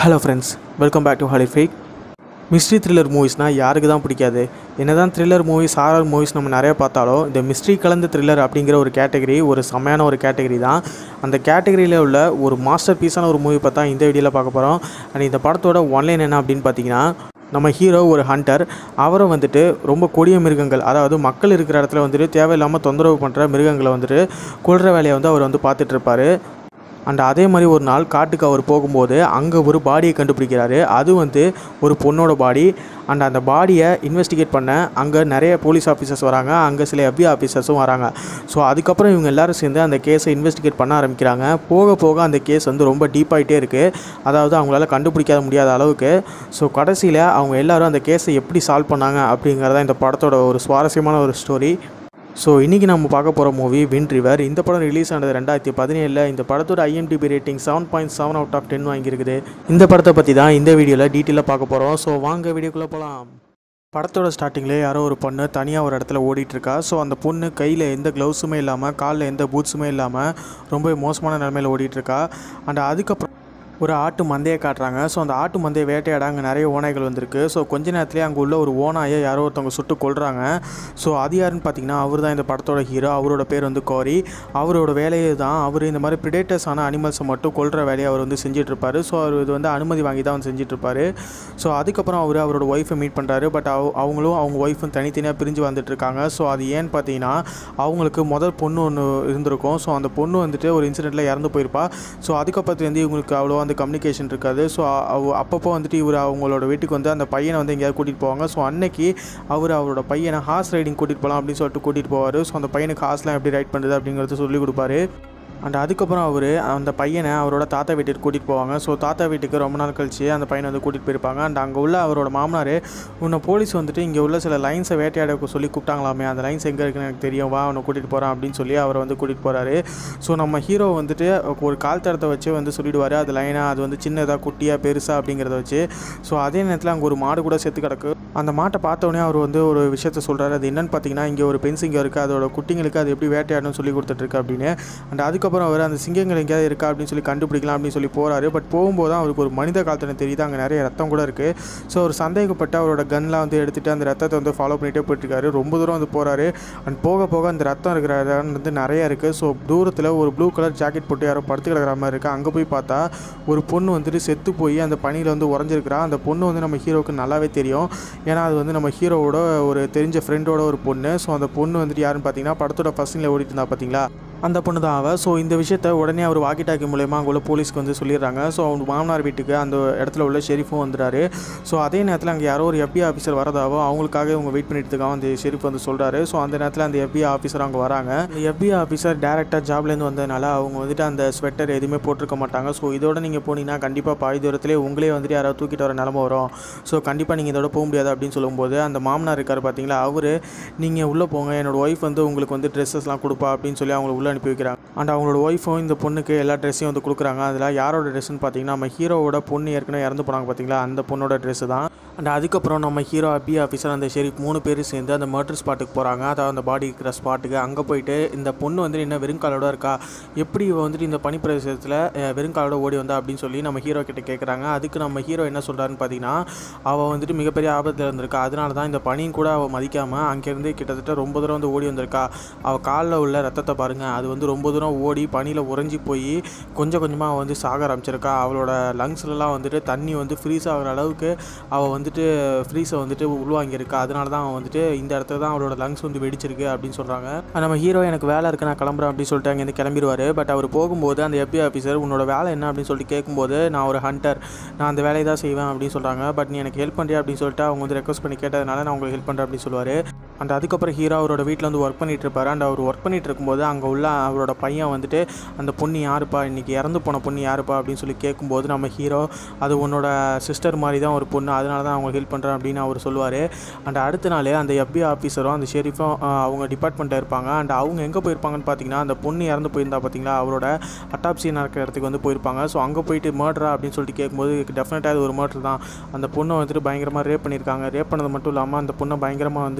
hello friends welcome back to ஹாலிஃபேக் mystery thriller மூவிஸ்னால் யாருக்கு தான் பிடிக்காது என்னதான் த்ரில்லர் மூவிஸ் ஹாரர் மூவிஸ் நம்ம நிறைய பார்த்தாலும் இந்த மிஸ்ட்ரி கலந்த த்ரில்லர் அப்படிங்கிற ஒரு கேட்டகரி ஒரு செம்மையான ஒரு கேட்டகரி தான் அந்த கேட்டகரியில் உள்ள ஒரு மாஸ்டர் பீஸான ஒரு மூவி பார்த்தா இந்த வீடியோவில் பார்க்க போகிறோம் அண்ட் இந்த படத்தோட ஒன்லைன் என்ன அப்படின்னு பார்த்தீங்கன்னா நம்ம ஹீரோ ஒரு ஹண்டர் அவரை வந்துட்டு ரொம்ப கொடிய மிருகங்கள் அதாவது மக்கள் இருக்கிற இடத்துல வந்துட்டு தேவையில்லாமல் தொந்தரவு பண்ணுற மிருகங்களை வந்துட்டு கொல்ற வேலையை வந்து அவர் வந்து பார்த்துட்டு இருப்பாரு அண்ட் அதே மாதிரி ஒரு நாள் காட்டுக்கு அவர் போகும்போது அங்கே ஒரு பாடியை கண்டுபிடிக்கிறாரு அது வந்து ஒரு பொண்ணோட பாடி அண்ட் அந்த பாடியை இன்வெஸ்டிகேட் பண்ண அங்கே நிறைய போலீஸ் ஆஃபீஸர்ஸ் வராங்க அங்கே சில FBI ஆஃபீஸர்ஸும் வராங்க ஸோ அதுக்கப்புறம் இவங்க எல்லாரும் சேர்ந்து அந்த கேஸை இன்வெஸ்டிகேட் பண்ண ஆரம்பிக்கிறாங்க போக போக அந்த கேஸ் வந்து ரொம்ப டீப்பாகிட்டே இருக்குது அதாவது அவங்களால கண்டுபிடிக்காத முடியாத அளவுக்கு ஸோ கடைசியில் அவங்க எல்லாரும் அந்த கேஸை எப்படி சால்வ் பண்ணாங்க அப்படிங்கிறத இந்த படத்தோட ஒரு சுவாரஸ்யமான ஒரு ஸ்டோரி ஸோ இன்றைக்கி நம்ம பார்க்க போகிற மூவி வின் ரிவர் இந்த படம் ரிலீஸ் ஆனது ரெண்டாயிரத்தி பதினேழில் இந்த படத்தோட IMDb rating seven point seven out of ten வாங்கியிருக்குது இந்த படத்தை பற்றி தான் இந்த வீடியோவில் டீட்டெயிலாக பார்க்க போகிறோம் ஸோ வாங்க வீடியோக்குள்ளே போகலாம் படத்தோட ஸ்டார்டிங்லேயே யாரோ ஒரு பொண்ணு தனியாக ஒரு இடத்துல ஓடிட்டு இருக்கா ஸோ அந்த பொண்ணு கையில் எந்த க்ளவுஸுமே இல்லாமல் காலில் எந்த பூட்ஸுமே இல்லாமல் ரொம்ப மோசமான நிலமையில் ஓடிட்டு இருக்கா அண்ட் அதுக்கப்புறம் ஒரு ஆட்டு மந்தையை காட்டுறாங்க ஸோ அந்த ஆட்டு மந்தையை வேட்டையாட அங்கே நிறைய ஓநாய்கள் வந்திருக்கு ஸோ கொஞ்ச நேரத்துலேயே அங்கே உள்ள ஒரு ஓநாயை யாரோ ஒருத்தவங்க சுட்டு கொல்றாங்க ஸோ அது யாருன்னு பார்த்தீங்கன்னா அவர் தான் இந்த படத்தோட ஹீரோ அவரோட பேர் வந்து கோரி அவரோட வேலையே தான் அவர் இந்த மாதிரி ப்ரிடேட்டர்ஸான அனிமல்ஸை மட்டும் கொல்ற வேலையை அவர் வந்து செஞ்சுட்டு இருப்பாரு ஸோ அவர் இது வந்து அனுமதி வாங்கி தான் வந்து செஞ்சுட்டு இருப்பாரு ஸோ அதுக்கப்புறம் அவர் அவரோட ஒய்ஃபை மீட் பண்ணுறாரு பட் அவ அவங்களும் அவங்க ஒய்ஃபும் தனித்தனியாக பிரிஞ்சு வந்துட்டு இருக்காங்க ஸோ அது ஏன்னு பார்த்தீங்கன்னா அவங்களுக்கு முதல் பொண்ணு ஒன்று இருந்திருக்கும் ஸோ அந்த பொண்ணு வந்துட்டு ஒரு இன்சிடெண்ட்டில் இறந்து போயிருப்பா ஸோ அதுக்கப்புறத்துலேருந்து இவங்களுக்கு அவ்வளோ அந்த கம்யூனிகேஷன் இருக்காது ஸோ அவ அப்பப்போ வந்துட்டு இவர் அவங்களோட வீட்டுக்கு வந்து அந்த பையனை வந்து எங்கேயாவது கூட்டிகிட்டு போவாங்க ஸோ அன்னைக்கு அவர் அவரோட பையனை ஹார்ஸ் ரைடிங் கூட்டிகிட்டு போகலாம் அப்படின்னு சொல்லிட்டு கூட்டிகிட்டு போவார் ஸோ அந்த பையனுக்கு ஹார்ஸ்லாம் எப்படி ரைட் பண்ணுறது அப்படிங்கிறத சொல்லி கொடுப்பாரு அண்ட் அதுக்கப்புறம் அவர் அந்த பையனை அவரோட தாத்தா வீட்டுக்கு கூட்டிகிட்டு போவாங்க ஸோ தாத்தா வீட்டுக்கு ரொம்ப நாள் கழிச்சு அந்த பையனை வந்து கூட்டிகிட்டு போயிருப்பாங்க அண்ட் அங்கே உள்ள அவரோட மாமனார் உன்னை போலீஸ் வந்துட்டு இங்கே உள்ள சில லைன்ஸை வேட்டையாட சொல்லி கூப்பிட்டாங்களாமே அந்த லைன்ஸ் எங்கே இருக்குன்னு எனக்கு தெரியும் வா அவனை கூட்டிகிட்டு போகிறான் அப்படின்னு சொல்லி அவரை வந்து கூட்டிகிட்டு போகிறாரு ஸோ நம்ம ஹீரோ வந்துட்டு ஒரு கால் தடத்தை வச்சு வந்து சொல்லிடுவார் அது லைனாக அது வந்து சின்னதாக குட்டியாக பெருசாக அப்படிங்கிறத வச்சு ஸோ அதே நேரத்தில் அங்கே ஒரு மாடு கூட செத்து கிடக்கு அந்த மாட்டை பார்த்தோன்னே அவர் வந்து ஒரு விஷயத்த சொல்கிறாரு அது என்னன்னு பார்த்தீங்கன்னா இங்கே ஒரு பெண் சிங்கம் இருக்குது அதோட குட்டிங்களுக்கு அது எப்படி வேட்டையாடணும்னு சொல்லி கொடுத்துட்ருக்கு அப்படின்னு அண்ட் அதுக்கப்புறம் அவர் அந்த சிங்கங்கள் எங்கேயாவது இருக்கா அப்படின்னு சொல்லி கண்டுபிடிக்கலாம் அப்படின்னு சொல்லி போகிறாரு பட் போகும்போது தான் அவருக்கு ஒரு மனித காலத்தில் தெரியுது அங்கே நிறைய ரத்தம் கூட இருக்குது ஸோ அவர் சந்தேகப்பட்டு அவரோட கன்லாம் வந்து எடுத்துகிட்டு அந்த ரத்தத்தை வந்து ஃபாலோ பண்ணிகிட்டே போயிட்டுருக்காரு ரொம்ப தூரம் வந்து போகிறாரு அண்ட் போக போக அந்த ரத்தம் இருக்கிற இடம் வந்து நிறைய இருக்குது ஸோ தூரத்தில் ஒரு ப்ளூ கலர் ஜாக்கெட் போட்டு யாரோ படுத்து கிடக்கிற மாதிரி இருக்குது அங்கே போய் பார்த்தா ஒரு பொண்ணு வந்துட்டு செத்து போய் அந்த பனியில் வந்து உறைஞ்சிருக்கிறா அந்த பொண்ணு வந்து நம்ம ஹீரோவுக்கு நல்லாவே தெரியும் ஏன்னா அது வந்து நம்ம ஹீரோவோட ஒரு தெரிஞ்ச ஃப்ரெண்டோட ஒரு பொண்ணு ஸோ அந்த பொண்ணு வந்துட்டு யாருன்னு பார்த்தீங்கன்னா படத்தோட ஃபஸ்ட்டில் ஓடிட்டு இருந்தா பார்த்தீங்களா அந்த பொண்ணு தான் அவள் ஸோ இந்த விஷயத்த உடனே அவர் வாக்கி டாக்கி மூலயமா அங்கே உள்ள போலீஸ்க்கு வந்து சொல்லிடுறாங்க ஸோ அவங்க மாமனார் வீட்டுக்கு அந்த இடத்துல உள்ள ஷெரீஃபும் வந்துடுறாரு ஸோ அதே நேரத்தில் அங்கே யாரோ ஒரு FBI ஆஃபீஸர் வரதாவோ அவங்களுக்காக இவங்க வெயிட் பண்ணிட்டு இருக்காங்க அந்த ஷெரீஃப் வந்து சொல்கிறாரு ஸோ அந்த நேரத்தில் அந்த FBI ஆஃபீஸர் அங்கே வராங்க இந்த FBI ஆஃபீஸர் டேரெக்டாக ஜாப்லேருந்து வந்ததுனால அவங்க வந்துட்டு அந்த ஸ்வெட்டர் எதுவுமே போட்டிருக்க மாட்டாங்க ஸோ இதோட நீங்கள் போனீங்கன்னா கண்டிப்பாக பாதி தூரத்திலே உங்களே வந்துட்டு யாராவது தூக்கிட்டு வர நிலம வரும் ஸோ கண்டிப்பாக நீங்கள் இதோட போக முடியாது அப்படின்னு சொல்லும்போது அந்த மாமனார் இருக்கார் பார்த்தீங்களா அவர் நீங்கள் உள்ளே போங்க என்னோட ஒய்ஃப் வந்து உங்களுக்கு வந்து ட்ரெஸ்ஸஸ்லாம் கொடுப்பா அப்படின்னு சொல்லி அவங்கள உள்ளே அனுப்பி வைக்கிறாங்க அண்ட் அவங்களோட ஒய்ஃபும் இந்த பொண்ணுக்கு எல்லா ட்ரெஸ்ஸையும் வந்து கொடுக்குறாங்க அதில் யாரோட ட்ரெஸ்ஸுன்னு பார்த்தீங்கன்னா நம்ம ஹீரோவோட பொண்ணு ஏற்கனவே இறந்து போனாங்க பார்த்தீங்களா அந்த பொண்ணோட ட்ரெஸ்ஸு தான் அண்ட் அதுக்கப்புறம் நம்ம ஹீரோ அப்பி ஆஃபீஸர் அந்த ஷெரீஃப் மூணு பேர் சேர்ந்து அந்த மர்டர் ஸ்பாட்டுக்கு போகிறாங்க அதாவது அந்த பாடி இருக்கிற ஸ்பாட்டுக்கு அங்கே போயிட்டு இந்த பொண்ணு வந்து என்ன வெறுங்காலோட இருக்கா எப்படி இவ வந்துட்டு இந்த பனிப்பிரதேசத்தில் அஹ், வெறுங்காலோட ஓடி வந்தா அப்படின்னு சொல்லி நம்ம ஹீரோ கிட்ட கேட்குறாங்க அதுக்கு நம்ம ஹீரோ என்ன சொல்கிறாருன்னு பார்த்தீங்கன்னா அவள் வந்துட்டு மிகப்பெரிய ஆபத்தில் இருந்திருக்கா அதனால தான் இந்த பனியும் கூட அவள் மதிக்காமல் அங்கேருந்து கிட்டத்தட்ட ரொம்ப தூரம் வந்து ஓடி வந்திருக்கா அவள் காலில் உள்ள ரத்தத்தை பாருங்கள் அது வந்து ரொம்ப தூரம் ஓடி பனியில் உறைஞ்சி போய் கொஞ்சம் கொஞ்சமாக அவள் வந்து சாக ஆரம்பிச்சிருக்கா அவளோட லங்ஸ்லலாம் வந்துட்டு தண்ணி வந்து ஃப்ரீஸ் ஆகிற அளவுக்கு அவள் வந்துட்டு ஃப்ரீஸை வந்துட்டு உள்வாங்கியிருக்கா அதனால தான் அவன் வந்துட்டு இந்த இடத்துல தான் அவளோட லங்ஸ் வந்து வெடிச்சிருக்கு அப்படின்னு சொல்கிறாங்க நம்ம ஹீரோ எனக்கு வேலை இருக்குது நான் கிளம்புறேன் அப்படின்னு சொல்லிட்டு அங்கேருந்து கிளம்பிடுவார் பட் அவர் போகும்போது அந்த FBI ஆஃபீஸர் உன்னோட வேலை என்ன அப்படின்னு சொல்லிட்டு கேட்கும்போது நான் ஒரு ஹண்டர் நான் அந்த வேலையை தான் செய்வேன் அப்படின்னு சொல்கிறாங்க பட் நீ எனக்கு ஹெல்ப் பண்ணுறியா அப்படின்னு சொல்லிட்டு அவங்க வந்து ரெக்வஸ்ட் பண்ணி கேட்டதுனால நான் உங்களுக்கு ஹெல்ப் பண்ணுறேன் அப்படின்னு சொல்லுவார் அண்ட் அதுக்கப்புறம் ஹீரோ அவரோட வீட்டில் வந்து ஒர்க் பண்ணிட்டு இருப்பாரு அண்ட் அவர் ஒர்க் பண்ணிட்டு இருக்கும்போது அங்கே உள்ள அவரோட பையன் வந்துட்டு அந்த பொண்ணு யாருப்பா இன்னைக்கு இறந்து போன பொண்ணு யாருப்பா அப்படின்னு சொல்லி கேட்கும்போது நம்ம ஹீரோ அது உன்னோட சிஸ்டர் மாதிரி தான் ஒரு பொண்ணு அதனால தான் அவங்க ஹெல்ப் பண்ணுறேன் அப்படின்னு அவர் சொல்லுவார் அண்ட் அடுத்த நாள் அந்த FBI ஆஃபீஸரும் அந்த ஷெரீஃபும் அஹ், அவங்க டிபார்ட்மெண்ட்டில் இருப்பாங்க அண்ட் அவங்க எங்கே போயிருப்பாங்கன்னு பார்த்தீங்கன்னா அந்த பொண்ணு இறந்து போயிருந்தா பார்த்தீங்களா அவரோட அட்டாப்சி நடக்கிற இடத்துக்கு வந்து போயிருப்பாங்க ஸோ அங்கே போயிட்டு மர்டரா அப்படின்னு சொல்லிட்டு கேட்கும்போது டெஃபினட்டாக அது ஒரு மர்டர் தான் அந்த பொண்ணை வந்துட்டு பயங்கரமாக ரேப் பண்ணியிருக்காங்க ரேப் பண்ணது மட்டும் இல்லாமல் அந்த பொண்ணை பயங்கரமாக வந்து அடிச்சிருக்காங்க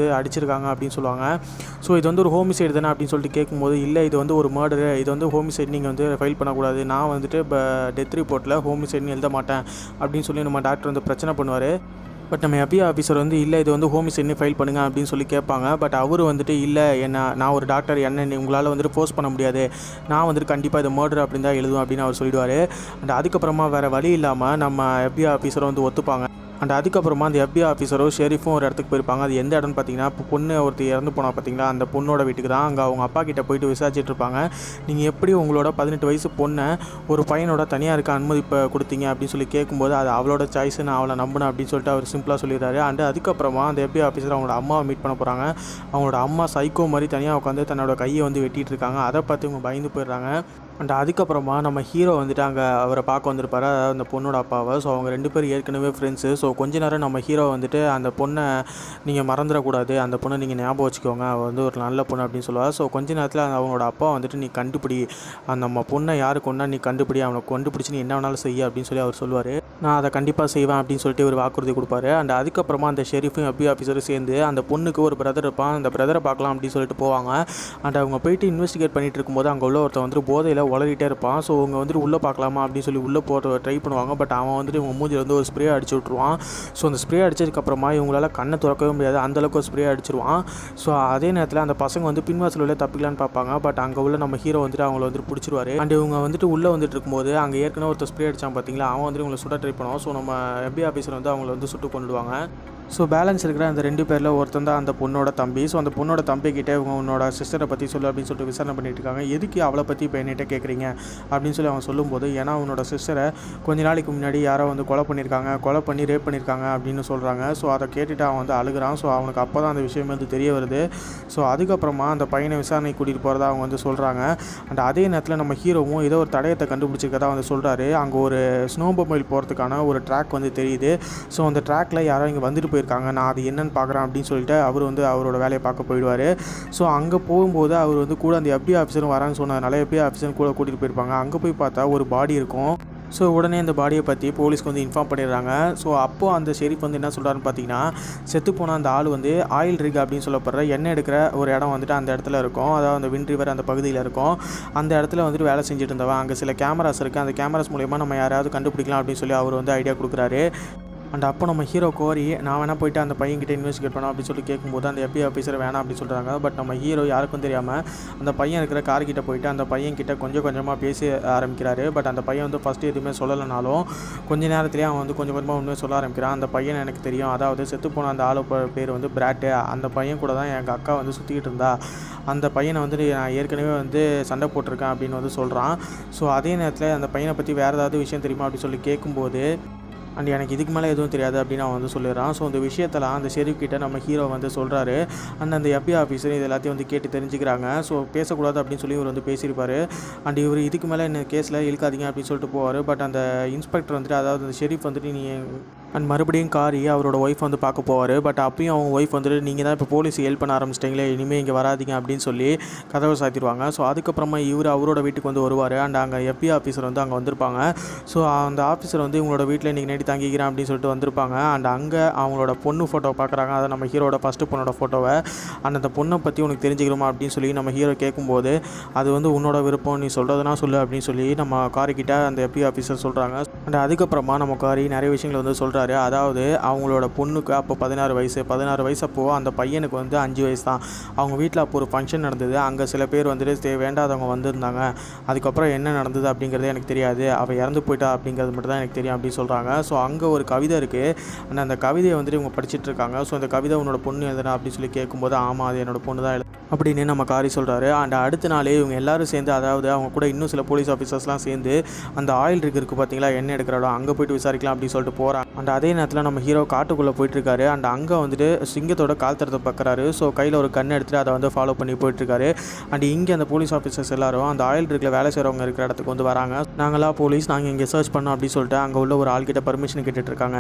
அடிச்சிருக்காங்க அப்படின்னு சொல்லுவாங்க ஸோ இது வந்து ஒரு ஹோமிசைடு தானே அப்படின்னு சொல்லிட்டு கேட்கும்போது இல்லை இது வந்து ஒரு மர்டரு இது வந்து ஹோமிசைடு நீங்கள் வந்து ஃபைல் பண்ணக்கூடாது நான் வந்துட்டு இப்போ டெத் ரிப்போர்ட்டில் ஹோமிசைடுன்னு எழுத மாட்டேன் அப்படின்னு சொல்லி நம்ம டாக்டர் வந்து பிரச்சனை பண்ணுவார் பட் நம்ம எஃபிஐ ஆஃபீஸர் வந்து இல்லை இது வந்து ஹோமிசைட்னு ஃபைல் பண்ணுங்க அப்படின்னு சொல்லி கேட்பாங்க பட் அவர் வந்துட்டு இல்லை என்ன நான் ஒரு டாக்டர் என்ன நீ- உங்களால் வந்துட்டு ஃபோர்ஸ் பண்ண முடியாது நான் வந்துட்டு கண்டிப்பாக இது மர்டர் அப்படின்னு தான் எழுதுவேன் அப்படின்னு அவர் சொல்லிடுவார் அண்ட் அதுக்கப்புறமா வேறு வழி இல்லாமல் நம்ம எஃபிஐ ஆஃபீஸரை வந்து ஒத்துப்பாங்க அண்ட் அதுக்கப்புறமா அந்த எஃபிஐ ஆஃபீஸரும் ஷெரீஃபும் ஒரு இடத்துக்கு போயிருப்பாங்க அது எந்த இடம்னு பார்த்தீங்கன்னா இப்போ பொண்ணு ஒருத்தி இறந்து போனா பார்த்தீங்களா அந்த பொண்ணோட வீட்டுக்கு தான் அங்கே அவங்க அப்பா கிட்ட போயிட்டு விசாரிச்சுட்டு இருப்பாங்க நீங்கள் எப்படி உங்களோட பதினெட்டு வயசு பொண்ணை ஒரு பையனோட தனியாக இருக்க அனுமதி இப்போ கொடுத்தீங்க அப்படின்னு சொல்லி கேட்கும்போது அது அவளோட சாய்ஸ் நான் அவளை நம்பினேன் அப்படின்னு சொல்லிட்டு அவர் சிம்பிளாக சொல்லிடுறாரு அண்ட் அதுக்கப்புறமா அந்த எஃபிஐ ஆஃபீஸர் அவங்களோட அம்மாவை மீட் பண்ண போகிறாங்க அவங்களோட அம்மா சைக்கோ மாதிரி தனியாக உட்காந்து தன்னோட கையை வந்து வெட்டிட்டு இருக்காங்க அதை பார்த்து இவங்க பயந்து போயிடுறாங்க அண்ட் அதுக்கப்புறமா நம்ம ஹீரோ வந்துட்டு அங்கே அவரை பார்க்க வந்திருப்பாரு அதாவது அந்த பொண்ணோட அப்பாவை ஸோ அவங்க ரெண்டு பேரும் ஏற்கனவே ஃப்ரெண்ட்ஸு ஸோ கொஞ்ச நேரம் நம்ம ஹீரோ வந்துட்டு அந்த பொண்ணை நீங்கள் மறந்துடக்கூடாது அந்த பொண்ணை நீங்கள் ஞாபகம் வச்சுக்கோங்க அவள் வந்து ஒரு நல்ல பொண்ணு அப்படின்னு சொல்லுவாள் ஸோ கொஞ்ச நேரத்தில் அவங்களோட அப்பா வந்துட்டு நீ கண்டுபிடி அந்த நம்ம பொண்ணை யாரு கொண்டா நீ கண்டுபிடி அவனை கண்டுபிடிச்சி நீ என்ன வேணாலும் செய்ய அப்படின்னு சொல்லி அவர் சொல்லுவார் நான் அதை கண்டிப்பாக செய்வேன் அப்படின்னு சொல்லிட்டு ஒரு வாக்குறுதி கொடுப்பாரு அண்ட் அதுக்கப்புறமா அந்த ஷெரீஃபும் எஃபி ஆஃபீஸரும் சேர்ந்து அந்த பொண்ணுக்கு ஒரு பிரதர் இருப்பான் அந்த பிரதரை பார்க்கலாம் அப்படின்னு சொல்லிட்டு போவாங்க அண்ட் அவங்க போயிட்டு இன்வெஸ்டிகேட் பண்ணிட்டு இருக்கும்போது அங்கே உள்ள ஒருத்தன் வந்துட்டு போதையில் உளறிட்டே இருப்பான் ஸோ அவங்க வந்துட்டு உள்ளே பார்க்கலாமா அப்படின்னு சொல்லி உள்ளே போகிற ட்ரை பண்ணுவாங்க பட் அவன் வந்துட்டு இவங்க மூஞ்சில் வந்து ஒரு ஸ்ப்ரே அடிச்சு விட்ருவான் ஸோ அந்த ஸ்ப்ரே அடிச்சதுக்கப்புறமா இவங்களால கண்ணை திறக்கவே முடியாது அந்தளவுக்கு ஒரு ஸ்ப்ரே அடிச்சிருவான் ஸோ அதே நேரத்தில் அந்த பசங்க வந்து பின்வாசல் உள்ள தப்பிக்கலான்னு பார்ப்பாங்க பட் அங்கே உள்ள நம்ம ஹீரோ வந்துட்டு அவங்கள வந்துட்டு பிடிச்சிருவாரு அண்ட் இவங்க வந்துட்டு உள்ளே வந்துட்டு இருக்கும்போது அங்கே ஏற்கனவே ஒருத்தர் ஸ்ப்ரே அடிச்சான் பார்த்தீங்களா அவன் வந்துட்டு இவங்களை சுட ட்ரை பண்ணுவான் ஸோ நம்ம எம்பி ஆஃபீஸர் வந்து அவங்கள வந்து சுட்டு கொண்டுடுவாங்க ஸோ பேலன்ஸ் இருக்கிற அந்த ரெண்டு பேரில் ஒருத்தன் தான் அந்த பொண்ணோட தம்பி ஸோ அந்த பொண்ணோட தம்பி கிட்டே இவங்க உன்னோட சிஸ்டரை பற்றி சொல்லு அப்படின்னு சொல்லிட்டு விசாரணை பண்ணிட்டு இருக்காங்க எதுக்கு அவளை பற்றி இப்போ என்கிட்ட கேட்குறீங்க அப்படின்னு சொல்லி அவன் சொல்லும்போது ஏன்னா அவனோட சிஸ்டரை கொஞ்ச நாளைக்கு முன்னாடி யாரோ வந்து கொலை பண்ணியிருக்காங்க கொலை பண்ணி ரேப் பண்ணியிருக்காங்க அப்படின்னு சொல்கிறாங்க ஸோ அதை கேட்டுட்டு அவன் வந்து அழுகுறான் ஸோ அவனுக்கு அப்போ தான் அந்த விஷயம் வந்து தெரிய வருது ஸோ அதுக்கப்புறமா அந்த பையனை விசாரணை கூட்டிகிட்டு போகிறதா அவங்க வந்து சொல்கிறாங்க அண்ட் அதே நேரத்தில் நம்ம ஹீரோவும் ஏதோ ஒரு தடயத்தை கண்டுபிடிச்சிருக்கதா வந்து சொல்கிறாரு அங்கே ஒரு ஸ்னோ மொபைல் போகிறதுக்கான ஒரு ட்ராக் வந்து தெரியுது ஸோ அந்த ட்ராக்கில் யாரோ இங்கே வந்துட்டு போயிருக்காங்க நான் அது என்னன்னு பார்க்குறேன் அப்படின்னு சொல்லிட்டு அவர் வந்து அவரோட வேலையை பார்க்க போயிடுவார் ஸோ அங்கே போகும்போது அவர் வந்து கூட அந்த எஃபி ஆஃபீஸரும் வரான்னு சொன்னதுனால எஃபி ஆஃபீஸரும் கூட கூட்டிகிட்டு போயிருப்பாங்க அங்கே போய் பார்த்தா ஒரு பாடி இருக்கும் ஸோ உடனே அந்த பாடியை பற்றி போலீஸ்க்கு வந்து இன்ஃபார்ம் பண்ணிடுறாங்க ஸோ அப்போது அந்த ஷெரீஃப் வந்து என்ன சொல்கிறாருன்னு பார்த்தீங்கன்னா செத்து போன அந்த ஆள் வந்து ஆயில் ரிக் அப்படின்னு சொல்லப்படுற எண்ணெய் எடுக்கிற ஒரு இடம் வந்துட்டு அந்த இடத்துல இருக்கும் அதாவது அந்த வின் ரிவர் அந்த பகுதியில் இருக்கும் அந்த இடத்துல வந்துட்டு வேலை செஞ்சுட்டு இருந்தவன் அங்கே சில கேமராஸ் இருக்குது அந்த கேமராஸ் மூலயமா நம்ம யாராவது கண்டுபிடிக்கலாம் அப்படின்னு சொல்லி அவர் வந்து ஐடியா கொடுக்குறாரு அண்ட் அப்போ நம்ம ஹீரோ கோரி நான் வேணால் போயிட்டு அந்த பையன்கிட்ட இன்வெஸ்டிகேட் பண்ணோம் அப்படின்னு சொல்லி கேட்கும்போது அந்த எஃபி ஆஃபீஸர் வேணாம் அப்படின்னு சொல்கிறாங்க பட் நம்ம ஹீரோ யாருக்கும் தெரியாமல் அந்த பையன் இருக்கிற கார் கிட்ட போயிட்டு அந்த பையன் கிட்ட கொஞ்சம் கொஞ்சமாக பேசி ஆரம்பிக்கிறாரு பட் அந்த பையன் வந்து ஃபஸ்ட்டு எதுவுமே சொல்லலைனாலும் கொஞ்ச நேரத்துலேயே அவன் வந்து கொஞ்சம் கொஞ்சமாக உண்மையை சொல்ல ஆரம்பிக்கிறான் அந்த பையன் எனக்கு தெரியும் அதாவது செத்து போன அந்த ஆளு ப- பேர் வந்து பிராட்டு அந்த பையன் கூட தான் எங்கள் அக்கா வந்து சுற்றிக்கிட்டு இருந்தா அந்த பையனை வந்து நான் ஏற்கனவே வந்து சண்டை போட்டிருக்கேன் அப்படின்னு வந்து சொல்கிறான் ஸோ அதே நேரத்தில் அந்த பையனை பற்றி வேறு ஏதாவது விஷயம் தெரியுமா அப்படின்னு சொல்லி கேட்கும்போது அண்ட் எனக்கு இதுக்கு மேலே எதுவும் தெரியாது அப்படின்னு அவன் வந்து சொல்லிடுறான் ஸோ இந்த விஷயத்தெல்லாம் அந்த ஷெரீஃப் கிட்ட நம்ம ஹீரோ வந்து சொல்கிறாரு அண்ட் அந்த எஃபி ஆஃபீஸர் இது எல்லாத்தையும் வந்து கேட்டு தெரிஞ்சுக்கிறாங்க ஸோ பேசக்கூடாது அப்படின்னு சொல்லி இவர் வந்து பேசியிருப்பாரு அண்ட் இவர் இதுக்கு மேலே என்ன கேஸில் இழுக்காதீங்க அப்படின்னு சொல்லிட்டு போவார் பட் அந்த இன்ஸ்பெக்டர் வந்துட்டு அதாவது அந்த ஷெரீஃப் வந்துட்டு நீ அண்ட் மறுபடியும் காரி அவரோட ஒய்ஃப் வந்து பார்க்க போவார் பட் அப்பயும் அவங்க ஒய்ஃப் வந்துட்டு நீங்கள் தான் இப்போ போலீஸ் ஹெல்ப் பண்ண ஆரம்பிச்சிட்டிங்களே இனிமேல் இங்கே வராதீங்க அப்படின்னு சொல்லி கதவை சாத்திடுவாங்க ஸோ அதுக்கப்புறமா இவர் அவரோட வீட்டுக்கு வந்து வருவார் அண்ட் அங்கே எஃபி ஆஃபீஸர் வந்து அங்கே வந்திருப்பாங்க ஸோ அந்த ஆஃபீஸர் வந்து இவங்களோட வீட்டில் இன்றைக்கி நைட்டு தங்கிக்கிறேன் அப்படின்னு சொல்லிட்டு வந்திருப்பாங்க அண்ட் அங்கே அவங்களோட பொண்ணு ஃபோட்டோ பார்க்குறாங்க அதை நம்ம ஹீரோட ஃபஸ்ட்டு பொண்ணோட ஃபோட்டோவை அண்ட் அந்த பொண்ணை பற்றி உனக்கு தெரிஞ்சுக்கணுமா அப்படின்னு சொல்லி நம்ம ஹீரோ கேட்கும்போது அது வந்து உன்னோட விருப்பம் நீ சொல்கிறதுனா சொல்லு அப்படின்னு சொல்லி நம்ம காரிக்கிட்ட அந்த எஃபி ஆஃபீஸர் சொல்கிறாங்க அண்ட் அதுக்கப்புறமா நம்ம காரி நிறைய விஷயங்கள் வந்து சொல்கிறாரு அதாவது அவங்களோட பொண்ணுக்கு அப்போ பதினாறு வயசு பதினாறு வயசு அப்போது அந்த பையனுக்கு வந்து அஞ்சு வயசு தான் அவங்க வீட்டில் அப்போ ஒரு ஃபங்க்ஷன் நடந்தது அங்கே சில பேர் வந்துட்டு தே- வேண்டாதவங்க வந்திருந்தாங்க அதுக்கப்புறம் என்ன நடந்தது அப்படிங்கிறது எனக்கு தெரியாது அவள் இறந்து போயிட்டா அப்படிங்கிறது மட்டும் தான் எனக்கு தெரியும் அப்படின்னு சொல்கிறாங்க ஸோ அங்கே ஒரு கவிதை இருக்குது அண்ட் அந்த கவிதையை வந்துட்டு இவங்க படிச்சிட்டு இருக்காங்க ஸோ அந்த கவிதை உன்னோட பொண்ணு எழுதுனா அப்படின்னு சொல்லி கேட்கும்போது ஆமாம் அது என்னோட பொண்ணு தான் எழுது அப்படின்னு நம்ம காரி சொல்கிறாரு அண்ட் அடுத்த நாளே இவங்க எல்லாரும் சேர்ந்து அதாவது அவங்க கூட இன்னும் சில போலீஸ் ஆஃபீஸர்ஸ்லாம் சேர்ந்து அந்த ஆயில் ரிக் இருக்குது பார்த்தீங்களா எண்ணெய் எடுக்கிற இடம் அங்கே போயிட்டு விசாரிக்கலாம் அப்படின்னு சொல்லிட்டு போகிறாங்க அண்ட் அதே நேரத்தில் நம்ம ஹீரோ காட்டுக்குள்ளே போயிட்டுருக்காரு அண்ட் அங்கே வந்துட்டு சிங்கத்தோட கால் தரத்தை பார்க்குறாரு ஸோ கையில் ஒரு கண் எடுத்துட்டு அதை வந்து ஃபாலோ பண்ணி போயிட்டுருக்காரு அண்ட் இங்கே அந்த போலீஸ் ஆஃபீஸர்ஸ் எல்லாரும் அந்த ஆயில் ரிக்கில் வேலை செய்கிறவங்க இருக்கிற இடத்துக்கு வந்து வராங்க நாங்களா போலீஸ் நாங்கள் இங்கே சர்ச் பண்ணோம் அப்படின்னு சொல்லிட்டு அங்கே உள்ள ஒரு ஆள்கிட்ட பர்மிஷன் கேட்டுட்டு இருக்காங்க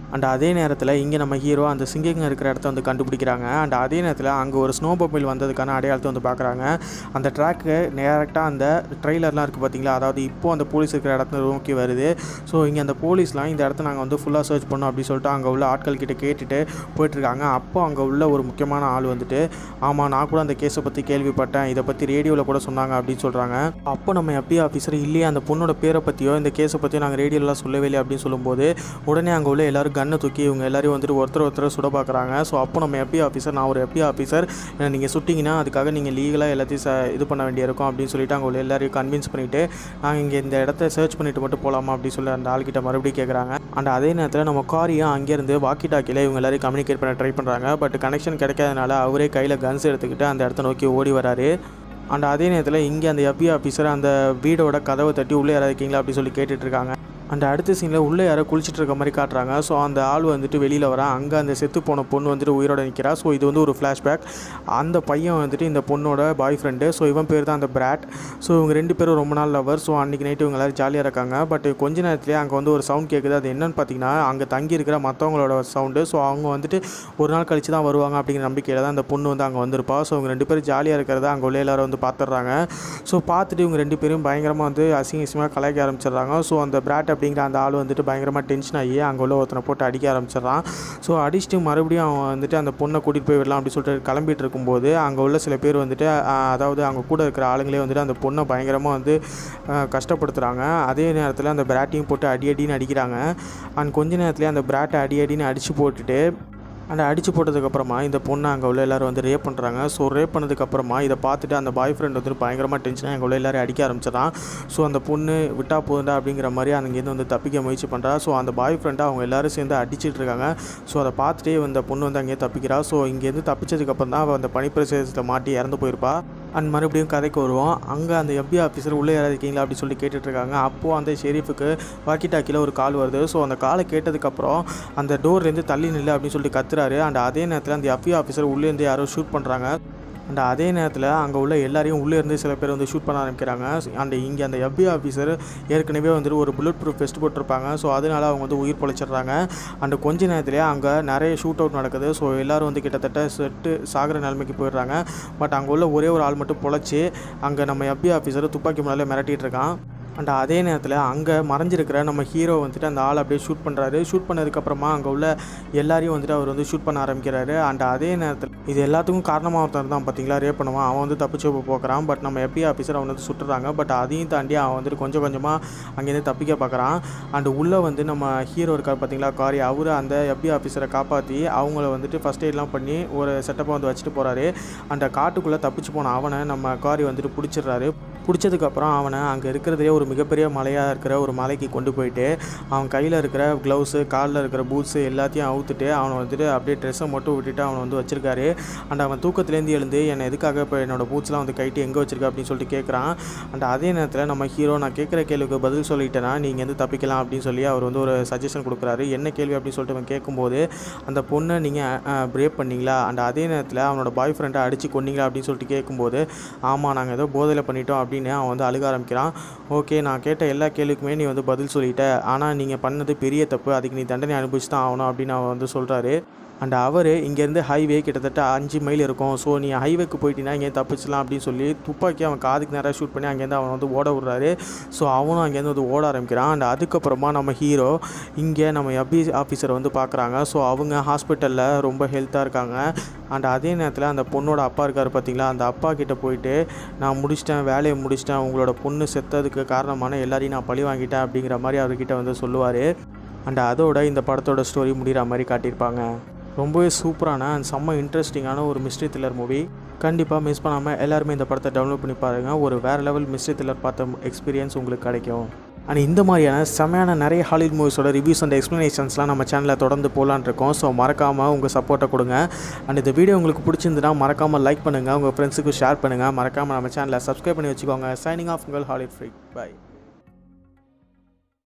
அண்ட் அதே நேரத்தில் இங்கே நம்ம ஹீரோ அந்த சிங்கிங் இருக்கிற இடத்த வந்து கண்டுபிடிக்கிறாங்க அண்ட் அதே நேரத்தில் அங்கே ஒரு ஸ்னோ மொபைல் வந்ததுக்கான அடையாளத்தை வந்து பார்க்குறாங்க அந்த ட்ராக்கு டேரெக்டாக அந்த ட்ரெய்லர்லாம் இருக்குது பார்த்தீங்களா அதாவது இப்போ அந்த போலீஸ் இருக்கிற இடத்த நோக்கி வருது ஸோ இங்கே அந்த போலீஸ்லாம் இந்த இடத்த நாங்கள் வந்து ஃபுல்லாக சர்ச் பண்ணோம் அப்படின்னு சொல்லிட்டு அங்கே உள்ள ஆட்கள் கிட்ட கேட்டுட்டு போயிட்டுருக்காங்க அப்போ அங்கே உள்ள ஒரு முக்கியமான ஆள் வந்துட்டு ஆமாம் நான் கூட அந்த கேஸை பற்றி கேள்விப்பட்டேன் இதை பற்றி ரேடியோவில் கூட சொன்னாங்க அப்படின்னு சொல்கிறாங்க அப்போ நம்ம FBI ஆஃபீஸர் இல்லையே அந்த பொண்ணோட பேரை பற்றியோ இந்த கேஸை பற்றியோ நாங்கள் ரேடியோலாம் சொல்லவே இல்லை அப்படின்னு சொல்லும்போது உடனே அங்கே உள்ள எல்லாரும் கன்னை தூக்கி இவங்க எல்லாரையும் வந்துட்டு ஒருத்தர் ஒருத்தர் சுட பார்க்குறாங்க ஸோ அப்போ நம்ம FBI ஆஃபீஸர் நான் ஒரு FBI ஆஃபீஸர் நீங்கள் சுட்டிங்கன்னா அதுக்காக நீங்கள் லீகலாக எல்லாத்தையும் ச இது பண்ண வேண்டியிருக்கும் அப்படின்னு சொல்லிட்டு அங்கே உள்ள எல்லாரையும் கன்வின்ஸ் பண்ணிவிட்டு நாங்கள் இங்கே இந்த இடத்த சர்ச் பண்ணிட்டு மட்டும் போகலாமா அப்படின்னு சொல்லி அந்த ஆள்கிட்ட மறுபடியும் கேட்குறாங்க அண்ட் அதே நேரத்தில் நம்ம காரியும் அங்கேருந்து வாக்கி டாக்கியில் இவங்க எல்லாரையும் கம்யூனிகேட் பண்ண ட்ரை பண்ணுறாங்க பட் கனெக்ஷன் கிடைக்காதனால அவரே கையில் கன்ஸ் எடுத்துக்கிட்டு அந்த இடத்த நோக்கி ஓடி வராரு அண்ட் அதே நேரத்தில் இங்கே அந்த FBI ஆஃபீஸர் அந்த வீடோட கதவை தட்டி உள்ளே யாராவது இருக்கீங்களா அப்படின்னு சொல்லி கேட்டுட்டு இருக்காங்க அந்த அடுத்த சீனில் உள்ளே யாரோ குளிச்சிட்டு இருக்க மாதிரி காட்டுறாங்க ஸோ அந்த ஆள் வந்துட்டு வெளியில் வரான் அங்கே அந்த செத்து போன பொண்ணு வந்துட்டு உயிரோட நிற்கிறா ஸோ இது வந்து ஒரு ஃப்ளாஷ்பேக் அந்த பையன் வந்துட்டு இந்த பொண்ணோட பாய் ஃப்ரெண்டு ஸோ இவன் பேர் தான் அந்த பிராட் ஸோ இவங்க ரெண்டு பேரும் ரொம்ப நாள் லவர் ஸோ அன்றைக்கி நைட்டு இவங்க எல்லாரும் ஜாலியாக இருக்காங்க பட் கொஞ்ச நேரத்துலேயே அங்கே வந்து ஒரு சவுண்ட் கேட்குது அது என்னன்னு பார்த்தீங்கன்னா அங்கே தங்கி இருக்கிற மற்றவங்களோட சவுண்டு ஸோ அவங்க வந்துட்டு ஒரு நாள் கழிச்சு தான் வருவாங்க அப்படிங்கிற நம்பிக்கையில் தான் அந்த பொண்ணு வந்து அங்கே வந்திருப்பா ஸோ இவங்க ரெண்டு பேரும் ஜாலியாக இருக்கிறத அங்கே உள்ள எல்லாரும் வந்து பார்த்துடுறாங்க ஸோ பார்த்துட்டு இவங்க ரெண்டு பேரும் பயங்கரமாக வந்து அசிங்க அசிங்கமாக கலாய்க்க ஆரம்பிச்சிடுறாங்க ஸோ அந்த பிராட் அப்படிங்கிற அந்த ஆள் வந்துட்டு பயங்கரமாக டென்ஷன் ஆகி அங்கே உள்ள ஒருத்தனை போட்டு அடிக்க ஆரம்பிச்சிடுறான் ஸோ அடிச்சுட்டு மறுபடியும் அவன் வந்துட்டு அந்த பொண்ணை கூட்டிகிட்டு போய் விடலாம் அப்படின்னு சொல்லிட்டு கிளம்பிட்டு இருக்கும்போது அங்கே உள்ள சில பேர் வந்துட்டு ஆஹ், அதாவது அவங்க கூட இருக்கிற ஆளுங்களே வந்துட்டு அந்த பொண்ணை பயங்கரமாக வந்து ஆஹ், கஷ்டப்படுத்துகிறாங்க அதே நேரத்தில் அந்த பிராட்டையும் போட்டு அடி அடின்னு அடிக்கிறாங்க அண்ட் கொஞ்ச நேரத்துலேயே அந்த பிராட்டை அடி அடின்னு அடித்து போட்டுட்டு அந்த அடித்து போட்டதுக்கப்புறமா இந்த பொண்ணை அங்கே உள்ள எல்லாரும் வந்து ரேப் பண்ணுறாங்க ஸோ ரேப் பண்ணதுக்கப்புறமா இதை பார்த்துட்டு அந்த பாய் ஃப்ரெண்ட் வந்துட்டு பயங்கரமாக டென்ஷனாக அங்கே உள்ள எல்லாரும் அடிக்க ஆரம்பிச்சிடறான் ஸோ அந்த பொண்ணு விட்டா போதுண்டா அப்படிங்கிற மாதிரி அங்கேருந்து வந்து தப்பிக்க முயற்சி பண்ணுறா ஸோ அந்த பாய் ஃப்ரெண்டை அவங்க எல்லாரும் சேர்ந்து அடிச்சிட்டு இருக்காங்க ஸோ அதை பார்த்துட்டே இந்த பொண்ணு வந்து அங்கேயே தப்பிக்கிறா ஸோ இங்கேருந்து தப்பிச்சதுக்கப்புறம் தான் அவள் அந்த பனிப்பிரசேதத்தில் மாட்டி இறந்து போயிருப்பா அண்ட் மறுபடியும் கதைக்கு வருவோம் அங்கே அந்த FBI ஆஃபீஸர் உள்ளே யாராவது இருக்கீங்களா அப்படி சொல்லி கேட்டுட்டு இருக்காங்க அப்போது அந்த ஷெரீஃபுக்கு வாக்கி டாக்கியில் ஒரு கால் வருது ஸோ அந்த காலை கேட்டதுக்கப்புறம் அந்த டோர்லேருந்து தள்ளி நில்லு அப்படின்னு சொல்லிட்டு கத்துறாரு அண்ட் அதே நேரத்தில் அந்த FBI ஆஃபீஸர் உள்ளேருந்து யாரோ ஷூட் பண்ணுறாங்க அண்ட் அதே நேரத்தில் அங்கே உள்ள எல்லாரையும் உள்ளே இருந்து சில பேர் வந்து ஷூட் பண்ண ஆரம்பிக்கிறாங்க அண்ட் இங்கே அந்த FBI ஆஃபீஸர் ஏற்கனவே வந்துட்டு ஒரு புல்லட் ப்ரூஃப் வெஸ்ட் போட்டிருப்பாங்க ஸோ அதனால அவங்க வந்து உயிர் பொழைச்சிடுறாங்க அண்ட் கொஞ்ச நேரத்திலே அங்கே நிறைய ஷூட் அவுட் நடக்குது ஸோ எல்லாரும் வந்து கிட்டத்தட்ட செட்டு சாகிற நிலைமைக்கு போயிடுறாங்க பட் அங்கே உள்ள ஒரே ஒரு ஆள் மட்டும் பொழைச்சி அங்கே நம்ம FBI ஆஃபீஸர் துப்பாக்கி முன்னாலே மிரட்டிட்டு இருக்கான் அண்ட் அதே நேரத்தில் அங்கே மறைஞ்சிருக்கிற நம்ம ஹீரோ வந்துட்டு அந்த ஆள் அப்படியே ஷூட் பண்ணுறாரு ஷூட் பண்ணதுக்கப்புறமா அங்கே உள்ள எல்லாரையும் வந்துட்டு அவர் வந்து ஷூட் பண்ண ஆரம்பிக்கிறாரு அண்ட் அதே நேரத்தில் இது எல்லாத்துக்கும் காரணமாக ஒருத்தர் தான் பார்த்தீங்களா ரேப் பண்ணுவான் அவன் வந்து தப்பிச்சு போக்குறான் பட் நம்ம FBI ஆஃபீஸர் அவன் வந்து சுட்டுறாங்க பட் அதையும் தாண்டி அவன் வந்துட்டு கொஞ்சம் கொஞ்சமாக அங்கேருந்து தப்பிக்க பார்க்குறான் அண்ட் உள்ளே வந்து நம்ம ஹீரோ இருக்கார் பார்த்தீங்களா காரி அவர் அந்த FBI ஆஃபீஸரை காப்பாற்றி அவங்கள வந்துட்டு ஃபஸ்ட் எய்ட்லாம் பண்ணி ஒரு செட்டப்பை வந்து வச்சுட்டு போகிறாரு அந்த காட்டுக்குள்ளே தப்பிச்சு போன அவனை நம்ம காரி வந்துட்டு பிடிச்சிடுறாரு பிடிச்சதுக்கப்புறம் அவனை அங்கே இருக்கிறதுலே ஒரு மிகப்பெரிய மலையாக இருக்கிற ஒரு மலைக்கு கொண்டு போயிட்டு அவன் கையில் இருக்கிற க்ளவுஸு காலில் இருக்கிற பூட்ஸு எல்லாத்தையும் அவுத்துட்டு அவனை வந்துட்டு அப்படியே ட்ரெஸ்ஸை மட்டும் விட்டுட்டு அவனை வந்து வச்சிருக்காரு அண்ட் அவன் தூக்கத்துலேருந்து எழுந்து என்னை எதுக்காக இப்போ என்னோடய பூட்ஸ்லாம் வந்து கைட்டு எங்கே வச்சிருக்க அப்படின்னு சொல்லிட்டு கேட்குறான் அண்ட் அதே நேரத்தில் நம்ம ஹீரோ நான் கேட்குற கேள்விக்கு பதில் சொல்லிட்டேன்னா நீங்கள் வந்து தப்பிக்கலாம் அப்படின்னு சொல்லி அவர் வந்து ஒரு சஜஷன் கொடுக்குறாரு என்ன கேள்வி அப்படின்னு சொல்லிட்டு அவன் கேட்கும்போது அந்த பொண்ணை நீங்கள் பிரேப் பண்ணீங்களா அண்ட் அதே நேரத்தில் அவனோட பாய் ஃப்ரெண்டை அடித்து கொன்னீங்களா அப்படின்னு சொல்லிட்டு கேட்கும்போது ஆமாம் நாங்கள் ஏதோ போதையில் பண்ணிட்டோம் அப்படின்னு அவன் வந்து அழுக ஆரம்பிக்கிறான் ஓகே நான் கேட்ட எல்லா கேள்விக்குமே நீ வந்து பதில் சொல்லிட்ட ஆனால் நீங்கள் பண்ணது பெரிய தப்பு அதுக்கு நீ தண்டனை அனுபவிச்சு தான் ஆகணும் அப்படின்னு அவன் வந்து சொல்கிறாரு அண்ட் அவர் இங்கேருந்து ஹைவே கிட்டத்தட்ட அஞ்சு மைல் இருக்கும் ஸோ நீ ஹைவேக்கு போயிட்டீங்கன்னா இங்கே தப்பிச்சிடலாம் அப்படின்னு சொல்லி துப்பாக்கி அவன் காதுக்கு நேராக ஷூட் பண்ணி அங்கேருந்து அவன் வந்து ஓட விடுறாரு ஸோ அவனும் அங்கேருந்து வந்து ஓட ஆரம்பிக்கிறான் அண்ட் அதுக்கப்புறமா நம்ம ஹீரோ இங்கே நம்ம எபி ஆஃபீஸரை வந்து பார்க்குறாங்க ஸோ அவங்க ஹாஸ்பிட்டலில் ரொம்ப ஹெல்த்தாக இருக்காங்க அண்ட் அதே நேரத்தில் அந்த பொண்ணோட அப்பா இருக்கார் பார்த்தீங்களா அந்த அப்பா கிட்ட போயிட்டு நான் முடிச்சிட்டேன் வேலையை முடிச்சிட்டேன் உங்களோட பொண்ணு செத்ததுக்கு காரணமான எல்லாரையும் நான் பழி வாங்கிட்டேன் அப்படிங்கிற மாதிரி அவர்கிட்ட வந்து சொல்லுவார் அண்ட் அதோட இந்த படத்தோட ஸ்டோரி முடிகிற மாதிரி காட்டியிருப்பாங்க ரொம்பவே சூப்பரான அண்ட் செம்ம இன்ட்ரெஸ்டிங்கான ஒரு மிஸ்ட்ரி த்ரில்லர் மூவி கண்டிப்பாக மிஸ் பண்ணாமல் எல்லாருமே இந்த படத்தை டவுன்லோட் பண்ணி பாருங்கள் ஒரு வேறு லெவல் மிஸ்ட்ரி த்ரில்லர் பார்த்த எக்ஸ்பீரியன்ஸ் உங்களுக்கு கிடைக்கும் அண்ட் இந்த மாதிரியான செமையான நிறைய ஹாலிவுட் மூவிஸோட ரிவ்யூஸ் அண்ட் எக்ஸ்ப்ளனேஷன்ஸ்லாம் நம்ம சேனலில் தொடர்ந்து போகலான்னு இருக்கோம் ஸோ மறக்காமல் உங்கள் சப்போர்ட்டை கொடுங்க அண்ட் இந்த வீடியோ உங்களுக்கு பிடிச்சிருந்துன்னா மறக்காமல் லைக் பண்ணுங்கள் உங்கள் ஃப்ரெண்ட்ஸுக்கு ஷேர் பண்ணுங்கள் மறக்காமல் நம்ம சேனலை சப்ஸ்கிரைப் பண்ணி வச்சுக்கோங்க சைனிங் ஆஃப் உங்கள் ஹாலிவுட் ஃப்ரீ பை